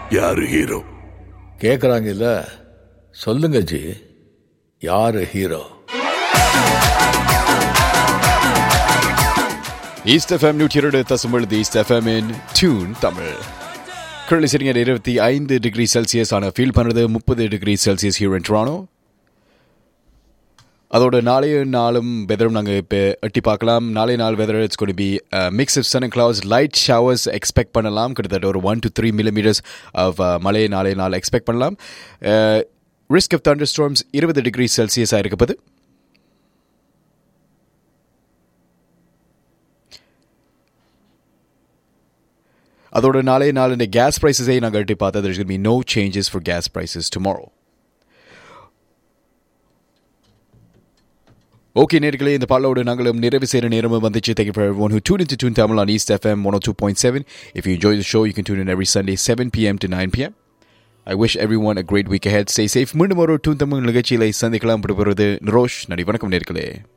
யாரு ஹீரோ கேட்குறாங்கல்ல சொல்லுங்க ஜி யாரு ஹீரோ ஈஸ்ட் எஃப்எம் நூற்றி இரண்டு தசம்பழுது east FM in tune Tamil currently sitting at இருபத்தி ஐந்து டிகிரி செல்சியஸ் ஆன ஃபீல் பண்ணுறது முப்பது degree Celsius here in Toronto அதோட நாளைய நாளும் வெதரும் நாங்கள் இப்போ எட்டி பார்க்கலாம் நாளைய நாள் வெதர் இட்ஸ் கொண்டு be mix of sun and clouds light showers expect பண்ணலாம் கிட்டத்தட்ட ஒரு one to three millimetres of மழையை நாளைய நாள் எக்ஸ்பெக்ட் பண்ணலாம் ரிஸ்க் ஆஃப் தண்டர் ஸ்டார்ம்ஸ் இருபது டிகிரி செல்சியஸாக இருக்கப்பது அதோட நாளைய நாள் இந்த கேஸ் ப்ரைஸஸை நாங்கள் எட்டி பார்த்தா there's going to be no changes for gas prices tomorrow okay நேர்களே இந்த பாடலோடு நாங்களும் நிறைவு செய்கிற நேரமும் வந்துச்சு thank for everyone who tuned into Tune Tamil on East FM 102.7 if you enjoy the show you can tune in every Sunday 7 p.m. to 9 p.m. I wish everyone a great week ahead stay safe மீண்டும் ஒரு டூன் தமிழ் நிகழ்ச்சியில சந்திக்கலாம் விடுபடுவது நிரோஷ் நடி வணக்கம் நேர்களே